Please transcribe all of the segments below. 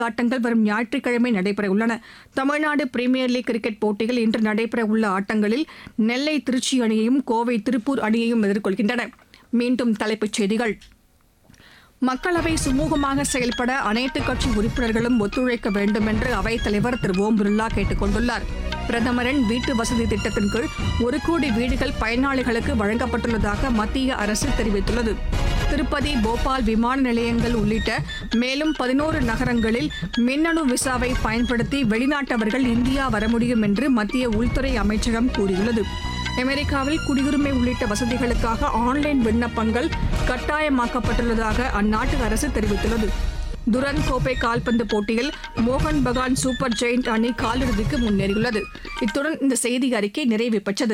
ஆட்டங்கள் வரும் ஞாயிற்றுக்கிழமை நடைபெறவுள்ளன தமிழ்நாடு பிரீமியர் லீக் கிரிக்கெட் போட்டியில் இன்று நடைபெறவுள்ள ஆட்டங்களில் நெல்லை திருச்சி அணியையும் கோவை திருப்பூர் அணியையும் எதிர்கொள்கின்றன மீண்டும் தலைப்புச் செய்திகள் மக்களவை சுமூகமாக செயல்பட அனைத்துக் கட்சி உறுப்பினர்களும் ஒத்துழைக்க வேண்டும் என்று அவைத் தலைவர் திரு ஓம் பிர்லா கேட்டுக் கொண்டுள்ளார் பிரதமரின் வீட்டு வசதி திட்டத்தின் கீழ் ஒரு கோடி வீடுகள் பயனாளிகளுக்கு வழங்கப்பட்டுள்ளதாக மத்திய அரசு தெரிவித்துள்ளது திருப்பதி போபால் விமான நிலையங்கள் உள்ளிட்ட மேலும் பதினோரு நகரங்களில் மின்னணு விசாவை பயன்படுத்தி வெளிநாட்டவர்கள் இந்தியா வர முடியும் என்று மத்திய உள்துறை அமைச்சகம் கூறியுள்ளது அமெரிக்காவில் குடியுரிமை உள்ளிட்ட வசதிகளுக்காக ஆன்லைன் விண்ணப்பங்கள் கட்டாயமாக்கப்பட்டுள்ளதாக அந்நாட்டு அரசு தெரிவித்துள்ளது துரன் கோப்பை கால்பந்து போட்டியில் மோகன் பகான் சூப்பர் ஜெயிண்ட் அணி காலிறுதிக்கு முன்னேறியுள்ளது இத்துடன் இந்த செய்தி அறிக்கை நிறைவு பெற்றது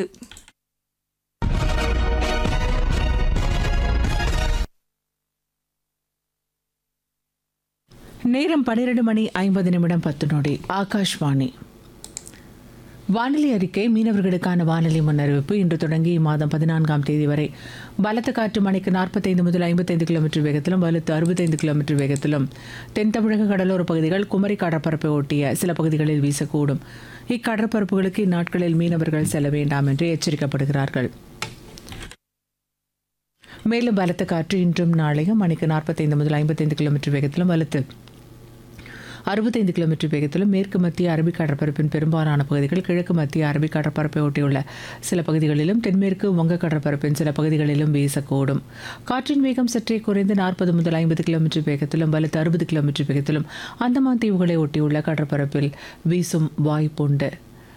நேரம் பன்னிரண்டு மணி ஐம்பது நிமிடம் பத்து நொடி ஆகாஷ்வாணி வானிலை அறிக்கை மீனவர்களுக்கான வானிலை முன்னறிவிப்பு இன்று தொடங்கி இம்மாதம் பதினான்காம் தேதி வரை பலத்த காற்று மணிக்கு நாற்பத்தைந்து முதல் ஐம்பத்தைந்து கிலோமீட்டர் வேகத்திலும் வலுத்து அறுபத்தைந்து கிலோமீட்டர் வேகத்திலும் தென் தமிழக கடலோர பகுதிகள் குமரி கடற்பரப்பை ஒட்டிய சில பகுதிகளில் வீசக்கூடும் இக்கடற்பரப்புகளுக்கு இந்நாட்களில் மீனவர்கள் செல்ல வேண்டாம் என்று எச்சரிக்கப்படுகிறார்கள் மேலும் பலத்த காற்று இன்றும் நாளையும் மணிக்கு நாற்பத்தைந்து முதல் ஐம்பத்தைந்து கிலோமீட்டர் வேகத்திலும் வலுத்து அறுபத்தைந்து கிலோமீட்டர் வேகத்திலும் மேற்கு மத்திய அரபிக் கடற்பரப்பின் பெரும்பாலான பகுதிகள் கிழக்கு மத்திய அரபிக் கடற்பரப்பை ஒட்டியுள்ள சில பகுதிகளிலும் தென்மேற்கு வங்க கடற்பரப்பின் சில பகுதிகளிலும் வீசக்கூடும் காற்றின் வேகம் சற்றே குறைந்து நாற்பது முதல் ஐம்பது கிலோமீட்டர் வேகத்திலும் வலுத்து அறுபது கிலோமீட்டர் வேகத்திலும் அந்தமான் தீவுகளை ஒட்டியுள்ள கடற்பரப்பில் வீசும் வாய்ப்புண்டு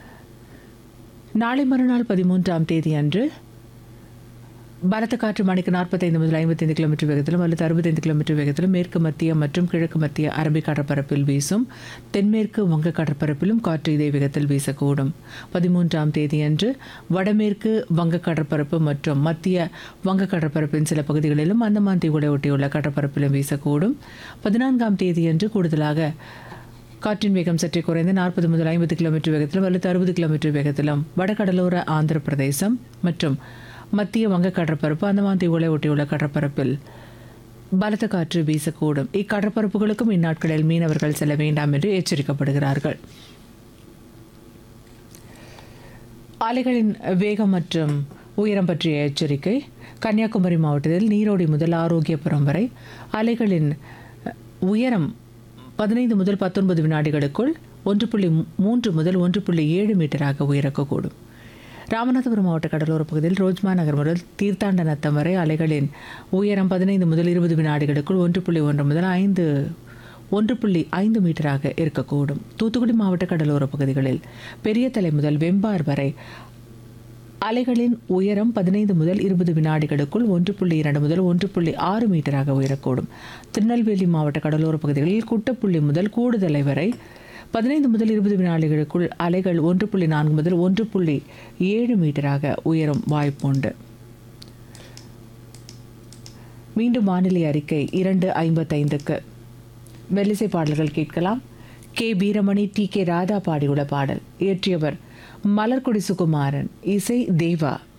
நாளை மறுநாள் பதிமூன்றாம் தேதி அன்று பலத்த காற்று மணிக்கு நாற்பத்தைந்து முதல் ஐம்பத்தைந்து கிலோமீட்டர் வேகத்திலும் அல்லது அறுபத்தைந்து கிலோமீட்டர் வேகத்திலும் மேற்கு மத்திய மற்றும் கிழக்கு மத்திய அரபிக் கடற்பரப்பில் வீசும் தென்மேற்கு வங்க கடற்பரப்பிலும் காற்று இதே வேகத்தில் வீசக்கூடும் பதிமூன்றாம் தேதியன்று வடமேற்கு வங்க கடற்பரப்பு மற்றும் மத்திய வங்க கடற்பரப்பின் சில பகுதிகளிலும் அந்தமான் தீவுகளை ஒட்டியுள்ள கடற்பரப்பிலும் வீசக்கூடும் பதினான்காம் தேதியன்று கூடுதலாக காற்றின் வேகம் சற்றே குறைந்து நாற்பது முதல் ஐம்பது கிலோமீட்டர் வேகத்திலும் அல்லது அறுபது கிலோமீட்டர் வேகத்திலும் வடகடலோர ஆந்திர பிரதேசம் மற்றும் மத்திய வங்க கடற்பரப்பு அந்தமான் தீவுகளை ஒட்டியுள்ள கடற்பரப்பில் பலத்த காற்று வீசக்கூடும் இக்கடற்பரப்புகளுக்கும் இந்நாட்களில் மீனவர்கள் செல்ல வேண்டாம் என்று எச்சரிக்கப்படுகிறார்கள் அலைகளின் வேகம் மற்றும் உயரம் பற்றிய எச்சரிக்கை கன்னியாகுமரி மாவட்டத்தில் நீரோடி முதல் ஆரோக்கியபுரம் வரை அலைகளின் உயரம் பதினைந்து முதல் பத்தொன்பது வினாடிகளுக்குள் ஒன்று புள்ளி மூன்று முதல் ஒன்று புள்ளி ஏழு மீட்டராக உயரக்கூடும் ராமநாதபுரம் மாவட்ட கடலோர பகுதியில் ரோஜ்மா நகர் முதல் தீர்த்தாண்ட நத்தம் வரை அலைகளின் உயரம் பதினைந்து முதல் இருபது வினாடிகளுக்குள் ஒன்று புள்ளி ஒன்று முதல் ஐந்து ஒன்று புள்ளி ஐந்து மீட்டராக இருக்கக்கூடும் தூத்துக்குடி மாவட்ட கடலோர பகுதிகளில் பெரிய தலை முதல் வெம்பார் வரை அலைகளின் உயரம் பதினைந்து முதல் இருபது வினாடிகளுக்குள் ஒன்று புள்ளி இரண்டு முதல் ஒன்று புள்ளி ஆறு மீட்டராக உயரக்கூடும் திருநெல்வேலி மாவட்ட கடலோர பகுதிகளில் குட்டப்புள்ளி முதல் கூடுதலை வரை பதினைந்து முதல் இருபது வினாடிகளுக்குள் அலைகள் ஒன்று புள்ளி நான்கு முதல் ஒன்று புள்ளி ஏழு மீட்டராக உயரும் வாய்ப்புண்டு மீண்டும் வானிலை அறிக்கை இரண்டு ஐம்பத்தைந்துக்கு மெல்லிசை பாடல்கள் கேட்கலாம் K Veeramani T K Radha பாடியுள்ள பாடல் இயற்றியவர் மலர்கொடி சுகுமாரன் இசை தேவா